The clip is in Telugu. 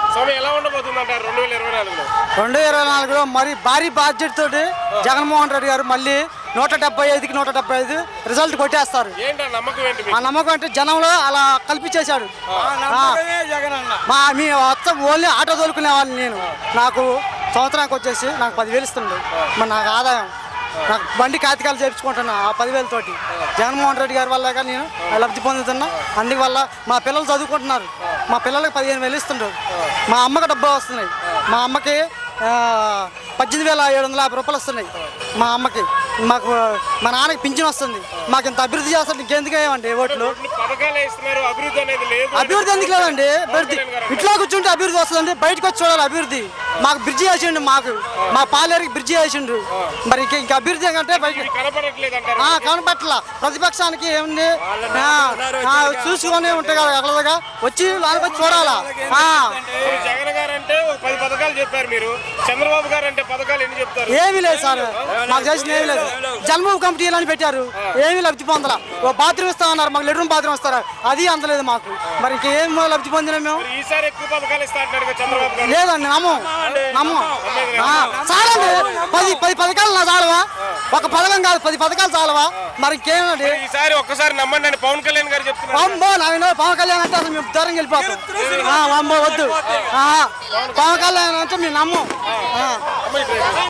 స్వామి ఎలా ఉండబోతుంది అంటారు రెండు వేల ఇరవై నాలుగులో రెండు వేల ఇరవై నాలుగులో మరి భారీ బాధ్యత తోటి జగన్మోహన్ రెడ్డి గారు మళ్ళీ నూట డెబ్బై ఐదుకి నూట డెబ్బై ఐదు రిజల్ట్ కొట్టేస్తారు ఏంటి ఆ నమ్మకం ఏంటి ఆ మీకు నమ్మకం అంటే జనంలో అలా కల్పించేశాడు ఆ, మా మీ మొత్తం ఓన్లీ ఆటో తోలుకునే వాళ్ళని నేను నాకు సంవత్సరానికి వచ్చేసి నాకు పదివేలు ఇస్తుంది మరి నాకు ఆదాయం నాకు బండి కాతికాలు చేయించుకుంటున్నా ఆ పదివేలతోటి జగన్మోహన్ రెడ్డి గారి వల్ల నేను లబ్ధి పొందుతున్నా అందువల్ల మా పిల్లలు చదువుకుంటున్నారు మా పిల్లలకి పదిహేను వేలు ఇస్తుండ్రు మా అమ్మకి డబ్బులు వస్తున్నాయి మా అమ్మకి ఆ, పద్దెనిమిది వేల ఏడు వందల యాభై రూపాయలు వస్తున్నాయి మా అమ్మకి మాకు మా నాన్నకి పింఛన్ వస్తుంది మాకు ఇంత అభివృద్ధి చేస్తారు ఇంకెందుకు ఏమండి ఓట్లు ఓట్లు పథకాలు ఇస్తున్నారు అభివృద్ధి అనేది లేదు అభివృద్ధి ఎందుకు లేదండి అభివృద్ధి ఇంట్లో కూర్చుంటే అభివృద్ధి వస్తుందండి బయటకు వచ్చి చూడాలి అభివృద్ధి మాకు బ్రిడ్జి వేసిండు మాకు మా పాలేరికి బ్రిడ్జి వేసిండు మరి ఇంక ఇంకా అభివృద్ధి ఏంటంటే బయట ఇవి కనపడట్లేదు అంటారు ఆ, కనపట్ల ప్రతిపక్షానికి ఏముంది ఆ, ఆ, చూసుకొని ఉంటాయి కదా ఎక్కడగా వచ్చి లోనికి వచ్చి చూడాలా ఆ, ఇప్పుడు జగన్ గారు అంటే ఒక పది పథకాలు చెప్పారు మీరు చంద్రబాబు గారు అంటే పథకాలు ఎన్ని చెప్తారు ఏమీ లేదు సార్ మాకు చేసిన ఏమీ లేదు జన్మభూమి కమిటీలు అని పెట్టారు ఏమీ లబ్ధి పొందల ఓ బాత్రూమ్ ఇస్తామన్నారు మాకు లెటర్ బాత్రూమ్ ఇస్తారా అది అందలేదు మాకు మరి ఇంకేం లబ్ధి పొందినాం మేము మరి ఈసారి ఎక్కువ పథకాలు ఇస్తా అంటారు కదా చంద్రబాబు గారు లేదండి నమ్మం నమ్మం ఆ, చాలండి పది పది పథకాలు నా చాలవా ఒక పథకం కాదు పది పథకాలు చాలవా మరి ఇంకేమండి ఈసారి ఒక్కసారి నమ్మండి అని పవన్ కళ్యాణ్ గారు చెప్తున్నారు అమ్మో నాయన పవన్ కళ్యాణ్ అంటే అసలు మేము దూరం వెళ్ళిపోతాం ఆ, అమ్మో వద్దు ఆ, పవన్ కళ్యాణ్ అంటే మేము నమ్మం ఆ.